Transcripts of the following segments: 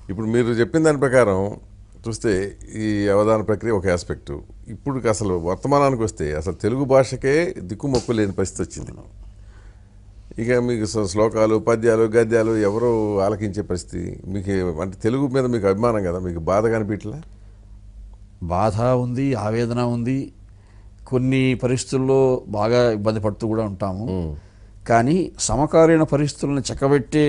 ఇప్పుడు మీరు చెప్పిన దాని ప్రకారం చూస్తే ఈ అవధాన ప్రక్రియ ఒక ఆస్పెక్టు ఇప్పుడు అసలు వర్తమానానికి వస్తే అసలు తెలుగు భాషకే దిక్కుమొక్కు లేని పరిస్థితి వచ్చింది ఇక మీకు స- శ్లోకాలు పద్యాలు గద్యాలు ఎవరు ఆలకించే పరిస్థితి మీకు అంటే తెలుగు మీద మీకు అభిమానం కదా మీకు బాధ కనిపించలే బాధ ఉంది ఆవేదన ఉంది కొన్ని పరిస్థితుల్లో బాగా ఇబ్బంది పడుతూ కూడా ఉంటాము కానీ సమకాలీన పరిస్థితులను చక్కబెట్టే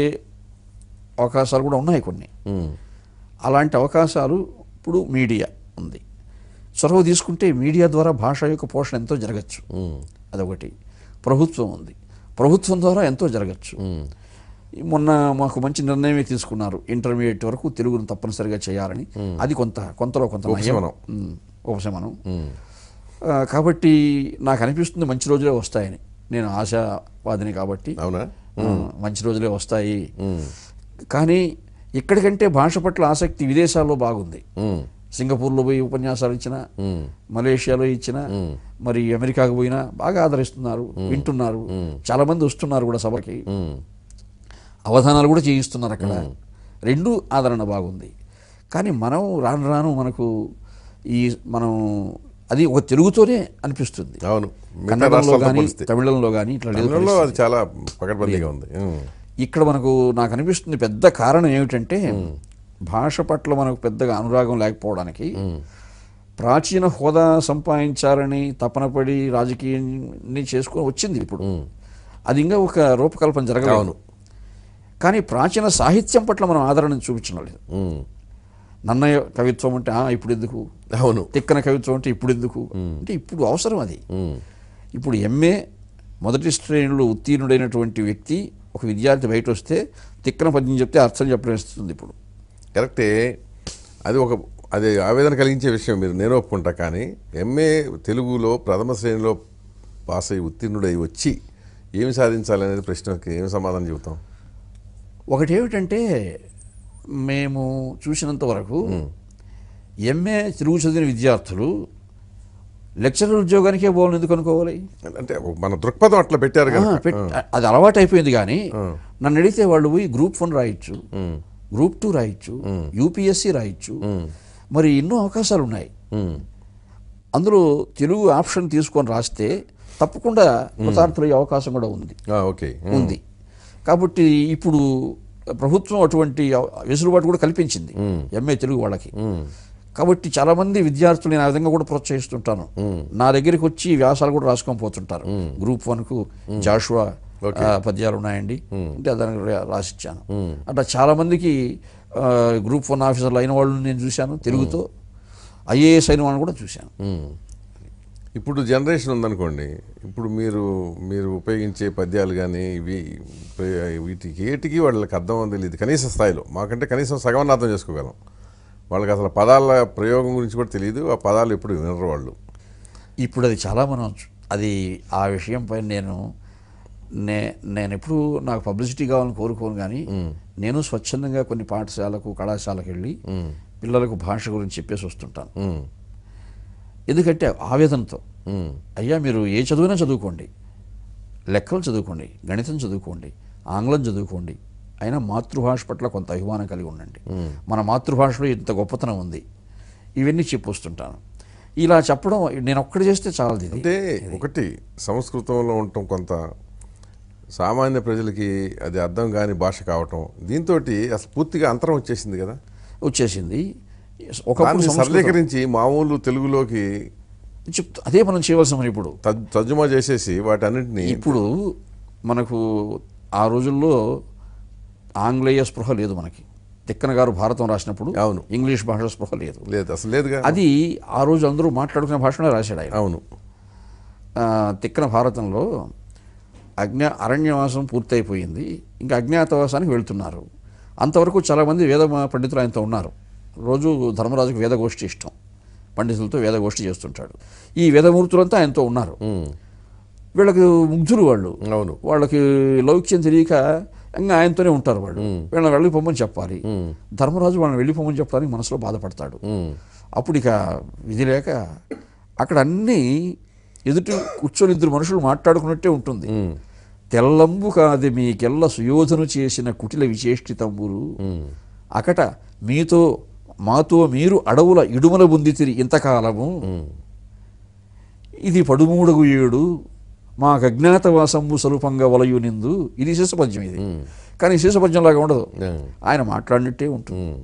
అవకాశాలు కూడా ఉన్నాయి కొన్ని ఉమ్, అలాంటి అవకాశాలు ఇప్పుడు మీడియా ఉంది చొరవ తీసుకుంటే మీడియా ద్వారా భాష యొక్క పోషణ ఎంతో జరగచ్చు ఉమ్, అదొకటి ప్రభుత్వం ఉంది ప్రభుత్వం ద్వారా ఎంతో జరగచ్చు ఉమ్, ఈ మొన్న మాకు మంచి నిర్ణయమే తీసుకున్నారు ఇంటర్మీడియట్ వరకు తెలుగును తప్పనిసరిగా చేయాలని అది కొంత కొంతలో కొంత నయం. ఉపశమనం. ఉమ్, ఉపశమనం ఉమ్, ఆ, కాబట్టి నాకు అనిపిస్తుంది మంచి రోజులే వస్తాయని నేను ఆశావాదిని కాబట్టి అవునా ఆ, మంచి రోజులే వస్తాయి ఉమ్, కానీ ఇక్కడికంటే భాష పట్ల ఆసక్తి విదేశాల్లో బాగుంది ఉమ్, సింగపూర్లో పోయి ఉపన్యాసాలు ఇచ్చిన ఉమ్, మలేషియాలో ఇచ్చిన మరి అమెరికాకు పోయినా బాగా ఆదరిస్తున్నారు వింటున్నారు చాలా మంది వస్తున్నారు కూడా సభకి ఉమ్, అవధానాలు కూడా చేయిస్తున్నారు అక్కడ రెండు ఆదరణ బాగుంది కానీ మనం రాను రాను మనకు ఈ మనం అది ఒక తెలుగుతోనే అనిపిస్తుంది అవును మిగతా కన్నడంలో రాష్ట్రాలతో కానీ పోలిస్తే తమిళంలో కానీ ఇట్లా లేదు తమిళంలో అది చాలా పకడ్బందీగా ఉంది ఉమ్, ఇక్కడ మనకు నాకు అనిపిస్తుంది పెద్ద కారణం ఏమిటంటే భాష పట్ల మనకు పెద్దగా అనురాగం లేకపోవడానికి ప్రాచీన హోదా సంపాదించాలని తపనపడి రాజకీయాన్ని చేసుకొని వచ్చింది ఇప్పుడు అది ఇంకా ఒక రూపకల్పన జరగలేదు అవును. కానీ ప్రాచీన సాహిత్యం పట్ల మనం ఆదరణ చూపించడం లేదు ఉమ్, నన్నయ్య కవిత్వం అంటే "ఆ, ఇప్పుడు ఎందుకు అవును తిక్కన కవిత్వం అంటే ఇప్పుడు ఎందుకు అంటే ఇప్పుడు అవసరం అది ఉమ్, ఇప్పుడు ఎంఏ మొదటి శ్రేణిలో ఉత్తీర్ణుడైనటువంటి వ్యక్తి ఒక విద్యార్థి బయట వస్తే తిక్కన పద్యం చెప్తే అర్థం చెప్పడం ఇప్పుడు కరెక్టే అది ఒక అది ఆవేదన కలిగించే విషయం మీరు నేను ఒప్పుకుంటా కానీ ఎంఏ తెలుగులో ప్రథమ శ్రేణిలో పాస్ అయ్యి ఉత్తీర్ణుడై వచ్చి ఏమి సాధించాలనేది ప్రశ్నకి ఏమి సమాధానం చెబుతాం ఒకటి ఏమిటంటే మేము చూసినంత వరకు ఎంఏ తెలుగు చదివిన విద్యార్థులు లెక్చరర్ ఉద్యోగానికే పోవాలని ఎందుకు అనుకోవాలి అంటే మన దృక్పథం అట్లా పెట్టారు ఆ, కదా పెట్- అది అలవాటు అయిపోయింది కానీ నన్ను అడిగితే వాళ్ళు పోయి గ్రూప్ వన్ రాయొచ్చు గ్రూప్ టూ రాయొచ్చు యూపీఎస్సీ రాయొచ్చు మరి ఎన్నో అవకాశాలు ఉన్నాయి అందులో తెలుగు ఆప్షన్ తీసుకొని రాస్తే తప్పకుండా కృతార్థులయ్యే అవకాశం కూడా ఉంది ఓకే ఉంది కాబట్టి ఇప్పుడు ప్రభుత్వం అటువంటి వెసులుబాటు కూడా కల్పించింది ఎంఏ తెలుగు వాళ్ళకి కాబట్టి చాలా మంది విద్యార్థులు నేను ఆ విధంగా కూడా ప్రోత్సహిస్తుంటాను నా దగ్గరికి వచ్చి వ్యాసాలు కూడా రాసుకొని పోతుంటారు గ్రూప్ వన్కు జాషువా ఆ, పద్యాలు ఉన్నాయండి అంటే దానికి రా- రాసిచ్చాను అట్లా చాలా మందికి ఆ, గ్రూప్ వన్ ఆఫీసర్లు అయిన వాళ్ళు నేను చూశాను తెలుగుతో ఐఏఎస్ అయిన వాళ్ళని కూడా చూశాను ఇప్పుడు జనరేషన్ ఉందనుకోండి ఇప్పుడు మీరు మీరు ఉపయోగించే పద్యాలు కానీ ఇవి ఉపయోగ- వీటికి ఏటికి వాళ్ళకి అర్థం తెలియదు కనీస స్థాయిలో మాకంటే కనీసం సగం అర్థం చేసుకోగలం వాళ్ళకి అసలు పదాల ప్రయోగం గురించి కూడా తెలియదు ఆ పదాలు ఎప్పుడు వినరు వాళ్ళు ఇప్పుడు అది చాలా మనం చూ- అది ఆ విషయం పైన నేను నే నేను ఎప్పుడు నాకు పబ్లిసిటీ కావాలని కోరుకోను కానీ నేను స్వచ్ఛందంగా కొన్ని పాఠశాలకు కళాశాలకు వెళ్ళి పిల్లలకు భాష గురించి చెప్పేసి వస్తుంటాను ఉమ్, ఎందుకంటే ఆవేదనతో ఉమ్, అయ్యా మీరు ఏ చదువునా చదువుకోండి లెక్కలు చదువుకోండి గణితం చదువుకోండి ఆంగ్లం చదువుకోండి అయినా మాతృభాష పట్ల కొంత అభిమానం కలిగి ఉండండి మన మాతృభాషలో ఇంత గొప్పతనం ఉంది ఇవన్నీ చెప్పొస్తుంటాను ఇలా చెప్పడం నేను ఒక్కటి చేస్తే చాలదు ఇది అంటే ఒకటి సంస్కృతంలో ఉండటం కొంత సామాన్య ప్రజలకి అది అర్థం కాని భాష కావటం దీంతో అసలు పూర్తిగా అంతరం వచ్చేసింది కదా వచ్చేసింది ఒకప్పుడు దాన్ని సంస్కృతం సరళీకరించి మామూలు తెలుగులోకి చెప్తా అదే మనం చేయవలసిన పని ఇప్పుడు తజ్- తర్జుమా చేసేసి వాటన్నిటిని ఇప్పుడు మనకు ఆ రోజుల్లో ఆంగ్లేయ స్పృహ లేదు మనకి తిక్కన గారు భారతం రాసినప్పుడు అవును. ఇంగ్లీష్ భాష స్పృహ లేదు లేదు అసలు లేదుగా అది ఆ రోజు అందరూ మాట్లాడుకునే భాషలోనే రాశాడు ఆయన అవును ఆ, తిక్కన భారతంలో అజ్ఞా అరణ్యవాసం పూర్తయిపోయింది ఇంకా అజ్ఞాతవాసానికి వెళ్తున్నారు అంతవరకు చాలామంది వేద పండితులు ఆయనతో ఉన్నారు రోజు ధర్మరాజుకు వేదగోష్ఠి ఇష్టం పండితులతో వేదగోష్ఠి చేస్తుంటాడు ఈ వేదమూర్తులంతా ఆయనతో ఉన్నారు ఉమ్, వీళ్ళకి ముగ్ధులు వాళ్ళు అవును వాళ్ళకి లౌక్యం తెలియక ఇంకా ఆయనతోనే ఉంటారు వాళ్ళు వీళ్ళని వెళ్ళిపోమని చెప్పాలి ధర్మరాజు వాళ్ళని వెళ్ళిపోమని చెప్పడానికి మనసులో బాధపడతాడు ఉమ్, అప్పుడు ఇక విధి లేక అక్కడ అన్నీ ఎదుటి కూర్చొని ఇద్దరు మనుషులు మాట్లాడుకున్నట్టే ఉంటుంది ఉమ్, తెల్లంబు కాది మీకెల్ల సుయోధను చేసిన కుటిల విచేష్టితంబులు అకట మీతో మాతో మీరు అడవుల ఇడుమల బుందితిరి ఇంతకాలము ఇది పడుమూడగు ఏడు మాకు అజ్ఞాతవాసంబు స్వరూపంగా వలయు నిందు ఇది శేషపద్యం ఇది కానీ శేషపద్యంలాగా ఉండదు ఉమ్, ఆయన మాట్లాడినట్టే ఉంటుంది ఉమ్.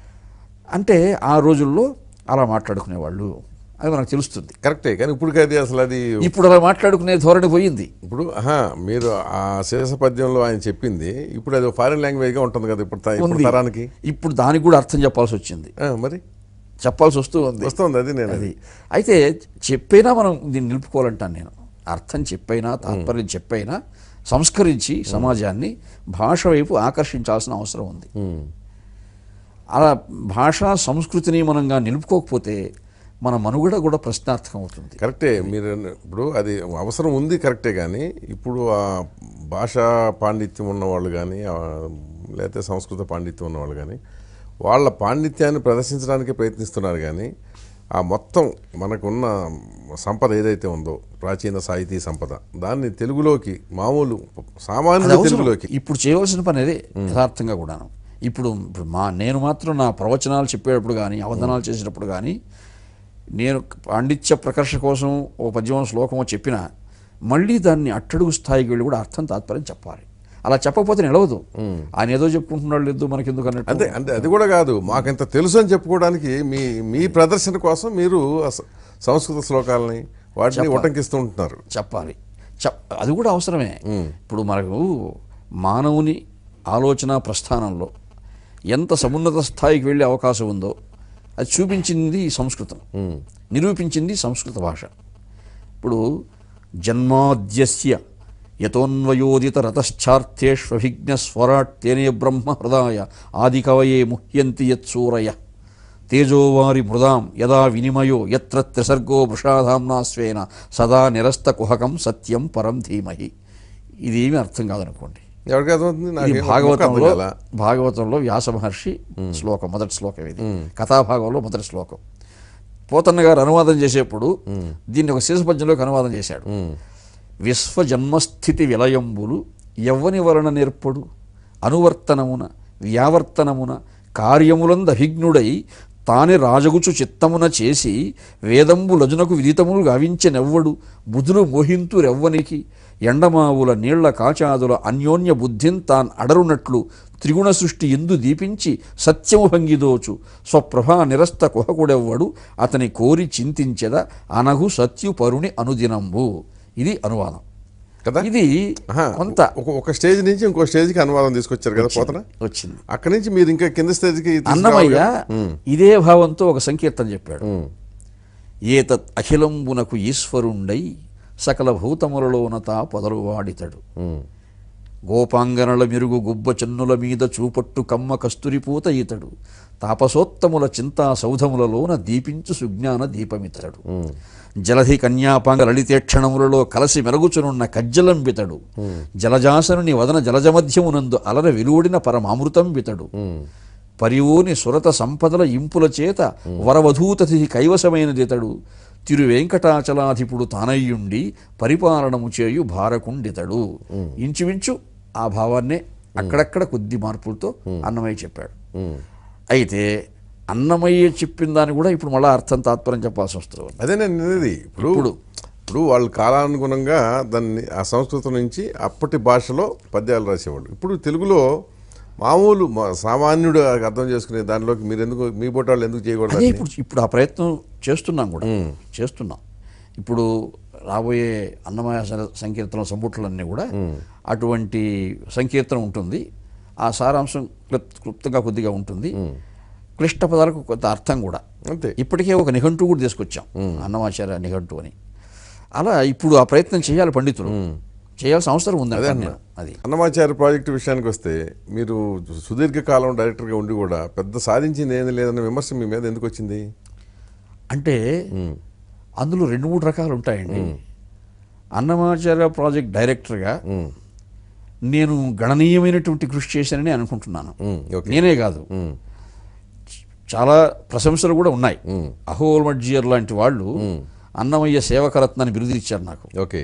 అంటే ఆ రోజుల్లో అలా మాట్లాడుకునేవాళ్ళు అది మనకు తెలుస్తుంది కరెక్టే కానీ ఇప్పుడు అది అసలు అది ఇప్పుడు అలా మాట్లాడుకునే ధోరణి పోయింది ఇప్పుడు ఆహా, మీరు ఆ శేష పద్యంలో ఆయన చెప్పింది ఇప్పుడు అది ఫారిన్ లాంగ్వేజ్ గా ఉంటుంది కదా ఇప్పుడు త- ఇప్పుడు ఉంది తరానికి ఇప్పుడు దానికి కూడా అర్థం చెప్పాల్సి వచ్చింది ఆ, మరి చెప్పాల్సి వస్తూ ఉంది వస్తుంది అది నేను అది అయితే చెప్పైనా మనం దీన్ని నిలుపుకోవాలంటాను నేను అర్థం చెప్పైనా తాత్పర్యం చెప్పైనా సంస్కరించి సమాజాన్ని భాష వైపు ఆకర్షించాల్సిన అవసరం ఉంది ఉమ్, అలా భాషా సంస్కృతిని మనంగా నిలుపుకోకపోతే మన మనుగడ కూడా ప్రశ్నార్థకం అవుతుంది కరెక్టే మీరు అన్న- ఇప్పుడు అది అవసరం ఉంది కరెక్టే కానీ ఇప్పుడు ఆ భాషా పాండిత్యం ఉన్నవాళ్ళు కానీ ఆ, లేకపోతే సంస్కృత పాండిత్యం ఉన్నవాళ్ళు కానీ వాళ్ళ పాండిత్యాన్ని ప్రదర్శించడానికి ప్రయత్నిస్తున్నారు కానీ ఆ మొత్తం మనకున్న సంపద ఏదైతే ఉందో ప్రాచీన సాహితీ సంపద దాన్ని తెలుగులోకి మామూలు అది సామాన్య అవసరం. తెలుగులోకి ఇప్పుడు చేయవలసిన పని అదే యథార్థంగా కూడాను ఇప్పుడు ఇప్పుడు మా నేను మాత్రం నా ప్రవచనాలు చెప్పేటప్పుడు కానీ అవధానాలు చేసేటప్పుడు కానీ నేను పాండిత్య ప్రకర్ష కోసం ఓ పద్యం శ్లోకమో చెప్పినా మళ్ళీ దాన్ని అట్టడుగు స్థాయికి వెళ్ళి కూడా అర్థం తాత్పర్యం చెప్పాలి అలా చెప్పకపోతే నిలవదు ఆయన ఏదో చెప్పుకుంటున్నాడు లేదు మనకెందుకు అన్నట్టు అంతే అంటే అది కూడా కాదు మాకింత తెలుసు అని చెప్పుకోవడానికి మీ మీ ప్రదర్శన కోసం మీరు ఆ స- సంస్కృత శ్లోకాలని వాటిని ఉటంకిస్తూ ఉంటున్నారు చెప్పాలి చెప్ అది కూడా అవసరమే ఇప్పుడు మనకు మానవుని ఆలోచన ప్రస్థానంలో ఎంత సమున్నత స్థాయికి వెళ్ళే అవకాశం ఉందో అది చూపించింది ఈ సంస్కృతం నిరూపించింది సంస్కృత భాష ఇప్పుడు జన్మాద్యస్య యతోన్వయోదిత రతశ్చార్థేష్వభిజ్ఞ స్వరాట్ తేనే బ్రహ్మ హృదాయ ఆదికవయే ముహ్యంతి యత్సూరయ తేజోవారి మృదాం యదా వినిమయో యత్ర త్రిసర్గో వృషాధాంనా స్వేన సదా నిరస్త కుహకం సత్యం పరం ధీమహి ఇది ఏమీ అర్థం కాదనుకోండి ఎవరికి అర్థమవుతుంది ఇది నాకు ఏం భాగవతంలో అర్థం కాలా. భాగవతంలో వ్యాస మహర్షి శ్లోకం మొదటి శ్లోకం ఇది కథాభాగంలో మొదటి శ్లోకం పోతన్న గారు అనువాదం చేసేప్పుడు దీన్ని ఒక శీర్షపద్యంలోకి అనువాదం చేశాడు విశ్వజన్మస్థితి విలయంబులు ఎవ్వని వలన నేర్పడు అనువర్తనమున వ్యావర్తనమున కార్యములంద అభిజ్ఞుడై తానే రాజగుచు చిత్తమున చేసి వేదంబు లజునకు విదితములు గావించెనెవ్వడు బుధులు మోహింతురెవ్వనికి ఎండమావుల నీళ్ల కాచాదుల అన్యోన్య బుద్ధిన్ తాన్ అడరునట్లు త్రిగుణ సృష్టి ఎందు దీపించి సత్యము భంగిదోచు స్వప్రభా నిరస్త కుహకుడెవ్వడు అతని కోరి చింతించెద అనగు సత్యుపరుని అనుదినంబు ఇది అనువాదం కదా ఇది ఆహా, కొంత ఒక ఒక స్టేజ్ నుంచి ఇంకో స్టేజ్కి అనువాదం తీసుకొచ్చారు కదా పోతన వచ్చింది అక్కడి నుంచి మీరు ఇంకా కింద స్టేజ్కి అన్నమయ్య ఇదే భావంతో ఒక సంకీర్తన చెప్పాడు ఏతత్ అఖిలంబునకు ఈశ్వరుండై సకల భూతములలోనత పొదలువాడితడు గోపాంగనల మెరుగు గుబ్బ చెన్నుల మీద చూపట్టు కమ్మ కస్తురిపూత ఈతడు తాపసోత్తముల చింతా సౌధములలోన దీపించు సుజ్ఞాన దీపమితడు జలధి కన్యాపాంగ లలితేక్షణములలో కలసి మెరుగుచునున్న కజ్జలం బితడు జలజాసనుని వదన జలజమధ్యమునందు అలర వెలువడిన పరమామృతం బితడు పరివోని సురత సంపదల ఇంపుల చేత వరవధూతతి కైవసమైనదితడు తిరు వెంకటాచలాధిపుడు తానయ్యుండి పరిపాలనము చేయు భారకుండితడు ఇంచుమించు ఆ భావాన్నే అక్కడక్కడ కొద్ది మార్పులతో అన్నమయ్య చెప్పాడు అయితే అన్నమయ్య చెప్పిన దాన్ని కూడా ఇప్పుడు మళ్ళీ అర్థం తాత్పర్యం చెప్పాల్సి వస్తుంది అదే నేను అనేది ఇప్పుడు ఇప్పుడు. ఇప్పుడు వాళ్ళు కాలానుగుణంగా దాన్ని ఆ సంస్కృతం నుంచి అప్పటి భాషలో పద్యాలు రాసేవాళ్ళు ఇప్పుడు తెలుగులో మామూలు మా- సామాన్యుడు అర్థం చేసుకునే దానిలోకి మీరు ఎందుకు మీ బోట వాళ్ళు ఎందుకు చేయకూడదు అదే దాన్ని? ఇప్పుడు ఇప్పుడు ఆ ప్రయత్నం చేస్తున్నాం కూడా చేస్తున్నాం ఇప్పుడు రాబోయే అన్నమయ స- సంకీర్తన సంపుట్లన్నీ కూడా అటువంటి సంకీర్తన ఉంటుంది ఆ సారాంశం క్లుప్ క్లుప్తంగా కొద్దిగా ఉంటుంది క్లిష్ట పదాలకు కొంత అర్థం కూడా అంతే ఇప్పటికే ఒక నిఘంటు కూడా తీసుకొచ్చాం అన్నమాచార్య నిఘంటు అని అలా ఇప్పుడు ఆ ప్రయత్నం చేయాలి పండితులు చేయాల్సిన అవసరం ఉంది అంటాను నేను అది అన్నమాచార్య ప్రాజెక్టు విషయానికి వస్తే మీరు సుదీర్ఘకాలం డైరెక్టర్గా ఉండి కూడా పెద్ద సాధించింది ఏమీ లేదన్న విమర్శ మీ మీద ఎందుకు వచ్చింది అంటే అందులో రెండు మూడు రకాలు ఉంటాయండి అన్నమాచార్య ప్రాజెక్ట్ డైరెక్టర్గా నేను గణనీయమైనటువంటి కృషి చేశానని అనుకుంటున్నాను ఉమ్, ఓకే నేనే కాదు ఉమ్, చాలా ప్రశంసలు కూడా ఉన్నాయి అహోల్ మడ్జియర్ లాంటి వాళ్ళు అన్నమయ్య సేవకరత్నాన్ని బిరుదు ఇచ్చారు నాకు ఓకే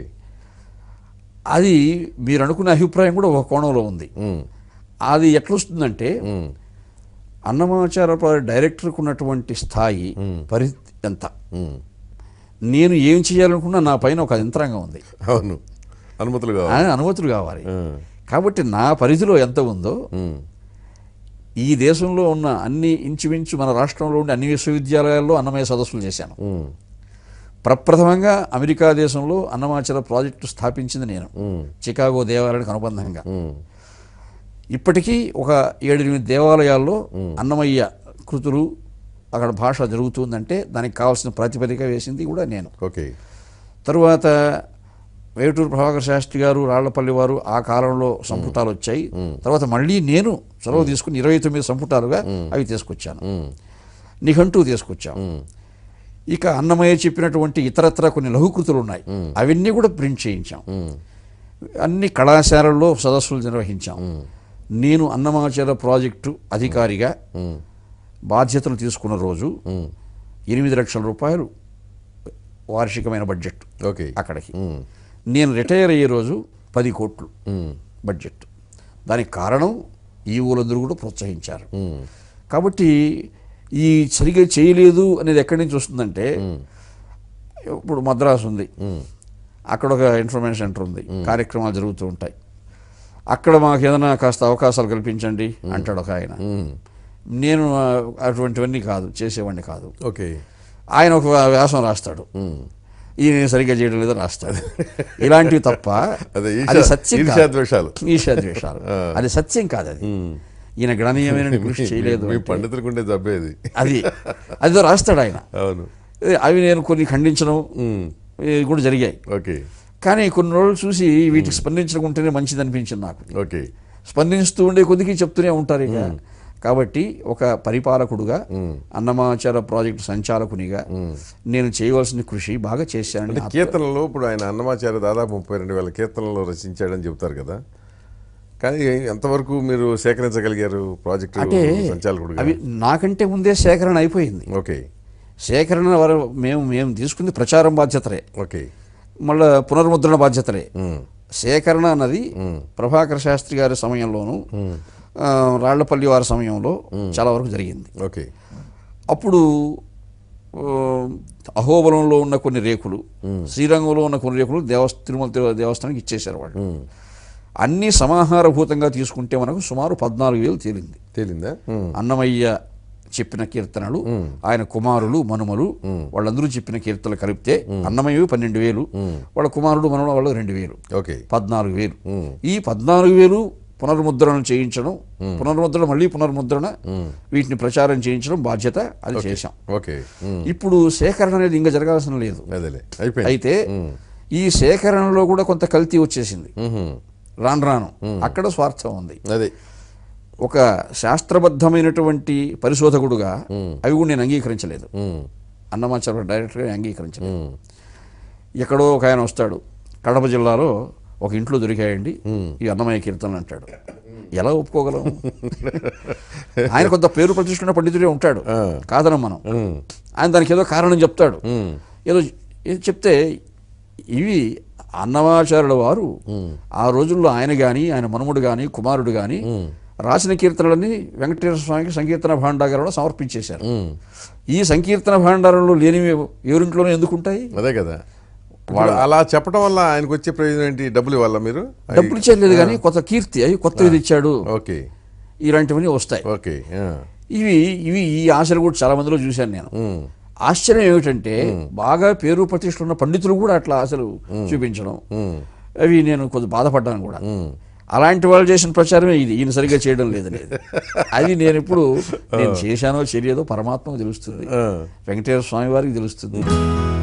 అది మీరు అనుకునే అభిప్రాయం కూడా ఒక కోణంలో ఉంది ఉమ్, అది ఎట్లొస్తుందంటే ఉమ్, అన్నమాచార ప్రాజెక్ట్ డైరెక్టర్కు ఉన్నటువంటి స్థాయి పరిధి ఎంత ఉమ్. నేను ఏం చేయాలనుకున్నా నా పైన ఒక యంత్రాంగం ఉంది అవును అనుమతులు కావాలి ఆ అనుమతులు కావాలి ఉమ్. కాబట్టి నా పరిధిలో ఎంత ఉందో ఉమ్. ఈ దేశంలో ఉన్న అన్ని ఇంచుమించు మన రాష్ట్రంలో ఉండే అన్ని విశ్వవిద్యాలయాల్లో అన్నమయ్య సదస్సులు చేశాను ఉమ్. ప్రప్రథమంగా అమెరికా దేశంలో అన్నమాచల ప్రాజెక్టు స్థాపించింది నేను ఉమ్. చికాగో దేవాలయానికి అనుబంధంగా ఉమ్. ఇప్పటికీ ఒక ఏడెనిమిది దేవాలయాల్లో అన్నమయ్య కృతులు అక్కడ భాష జరుగుతుందంటే దానికి కావాల్సిన ప్రాతిపదిక వేసింది కూడా నేను ఓకే తరువాత వేటూరు ప్రభాకర్ శాస్త్రి గారు రాళ్లపల్లి వారు ఆ కాలంలో సంపుటాలు వచ్చాయి తర్వాత మళ్ళీ నేను చొరవ తీసుకుని ఇరవై తొమ్మిది సంపుటాలుగా అవి తీసుకొచ్చాను ఉమ్. నిఘంటూ తీసుకొచ్చాం ఉమ్. ఇక అన్నమయ్య చెప్పినటువంటి ఇతరత్ర కొన్ని లఘుకృతులు ఉన్నాయి అవన్నీ కూడా ప్రింట్ చేయించాం ఉమ్. అన్ని కళాశాలల్లో సదస్సులు నిర్వహించాం నేను అన్నమాచార ప్రాజెక్టు అధికారిగా ఉమ్. బాధ్యతలు తీసుకున్న రోజు ఉమ్. ఎనిమిది లక్షల రూపాయలు వార్షికమైన బడ్జెట్ ఓకే అక్కడికి ఉమ్. నేను రిటైర్ అయ్యే రోజు పది కోట్లు ఉమ్. బడ్జెట్ దానికి కారణం ఈ ఊరందరూ కూడా ప్రోత్సహించారు ఉమ్. కాబట్టి ఈ సరిగా చేయలేదు అనేది ఎక్కడి నుంచి వస్తుందంటే ఇప్పుడు మద్రాసు ఉంది ఉమ్. అక్కడ ఒక ఇన్ఫర్మేషన్ సెంటర్ ఉంది కార్యక్రమాలు జరుగుతూ ఉంటాయి అక్కడ మాకు ఏదైనా కాస్త అవకాశాలు కల్పించండి అంటాడు ఒక ఆయన ఉమ్. నేను ఆ, అటువంటివన్నీ కాదు చేసేవాడిని కాదు ఓకే ఆయన ఒక వ్యాసం రాస్తాడు ఉమ్. ఈయన సరిగ్గా చేయడం లేదో రాస్తాడు ఇలాంటివి తప్ప అదే ఈర్ష్య- అది సత్యం కాదు. ఈర్ష్యాద్వేషాలు. ఈర్ష్యాద్వేషాలు అది సత్యం కాదు అది ఈయన గణనీయమైన కృషి చేయలేదు మీ అంటే పండితులకు ఉండే జబ్బేది అది అదిదో రాస్తాడు ఆయన అవును ఏ, అవి నేను కొన్ని ఖండించడం ఉమ్. ఇవి కూడా జరిగాయి ఓకే కానీ కొన్ని రోజులు చూసి వీటికి స్పందించకుంటేనే మంచిది అనిపించింది నాకు ఓకే స్పందిస్తూ ఉండే కొద్దికి చెప్తూనే ఉంటారు ఇక కాబట్టి ఒక పరిపాలకుడుగా అన్నమాచార ప్రాజెక్టు సంచాలకునిగా నేను చేయవలసిన కృషి బాగా చేశానని అంటే కీర్తనలో ఇప్పుడు ఆయన అన్నమాచార్య దాదాపు ముప్పై రెండు వేల కీర్తనలు రచించాడని చెప్తారు కదా కానీ ఎంతవరకు మీరు సేకరించగలిగారు ప్రాజెక్టు అంటే సంచాలకుడుగా అవి నాకంటే ముందే సేకరణ అయిపోయింది ఓకే సేకరణ వర మేము మేము తీసుకుంది ప్రచారం బాధ్యతలే ఓకే మళ్ళా పునర్ముద్రణ బాధ్యతలే ఉమ్. సేకరణ అన్నది ప్రభాకర్ శాస్త్రి గారి సమయంలోనూ ఆ, రాళ్లపల్లి వారి సమయంలో చాలా వరకు జరిగింది ఓకే అప్పుడు ఆ, అహోబలంలో ఉన్న కొన్ని రేకులు శ్రీరంగంలో ఉన్న కొన్ని రేకులు దేవస్ తిరుమల తిరు- దేవస్థానానికి ఇచ్చేశారు వాళ్ళు అన్ని సమాహారభూతంగా తీసుకుంటే మనకు సుమారు పద్నాలుగు వేలు తేలింది తేలిందా ఉమ్. అన్నమయ్య చెప్పిన కీర్తనలు ఆయన కుమారులు మనుమలు వాళ్ళందరూ చెప్పిన కీర్తనలు కలిపితే అన్నమయ్యవి పన్నెండు వేలు వాళ్ళ కుమారుడు మనుమల వాళ్ళు రెండు వేలు ఓకే పద్నాలుగు వేలు ఈ పద్నాలుగు వేలు పునర్ముద్రణ చేయించడం పునర్ముద్రణ మళ్ళీ పునర్ముద్రణ వీటిని ప్రచారం చేయించడం బాధ్యత అది చేశాం ఓకే ఉమ్. ఇప్పుడు సేకరణ అనేది ఇంకా జరగాల్సిన లేదు అదేలే అయిపోయింది అయితే ఈ సేకరణలో కూడా కొంత కల్తీ వచ్చేసింది ఉహుం. రాను రాను అక్కడ స్వార్థం ఉంది అదే ఒక శాస్త్రబద్ధమైనటువంటి పరిశోధకుడుగా అవి కూడా నేను అంగీకరించలేదు ఉమ్. అన్నమాచార్య డైరెక్టర్గా అంగీకరించలేదు ఉమ్. ఎక్కడో ఒక ఆయన వస్తాడు కడప జిల్లాలో ఒక ఇంట్లో దొరికాయండి ఈ అన్నమయ్య కీర్తనలు అంటాడు ఎలా ఒప్పుకోగలం ఆయన కొంత పేరు ప్రతిష్ఠున్న పండితుడే ఉంటాడు కాదనం మనం ఆయన దానికి ఏదో కారణం చెప్తాడు ఏదో ఏదో చెప్తే ఇవి అన్నమాచార్యుల వారు ఆ రోజుల్లో ఆయన గాని ఆయన మనుముడు గాని కుమారుడు గాని రాసిన కీర్తనలన్నీ వెంకటేశ్వర స్వామికి సంకీర్తన భాండాగారంలో సమర్పించేశారు ఈ సంకీర్తన భాండారంలో లేనివి ఎవరింట్లోనే ఎందుకుంటాయి అదే కదా ఇప్పుడు అలా చెప్పడం వల్ల ఆయనకు వచ్చే ప్రయోజనం ఏంటి డబ్బులు ఇవ్వాలా మీరు డబ్బులు చేయలేదు కానీ కొత్త కీర్తి అవి కొత్తవి ఇచ్చాడు ఓకే ఇలాంటివన్నీ వస్తాయి ఓకే ఆ. ఇవి ఇవి ఈ ఆశలు కూడా చాలా మందిలో చూశాను నేను ఉమ్. ఆశ్చర్యం ఏమిటంటే బాగా పేరు ప్రతిష్ట ఉన్న పండితులు కూడా అట్లా ఆశలు చూపించడం అవి నేను కొంచెం బాధపడ్డాను కూడా అలాంటి వాళ్ళు చేసిన ప్రచారమే ఇది ఈయన సరిగ్గా చేయడం లేదనేది అది నేను ఇప్పుడు నేను చేశానో చేయలేదో పరమాత్మకు తెలుస్తుంది ఆ. వెంకటేశ్వర స్వామి వారికి తెలుస్తుంది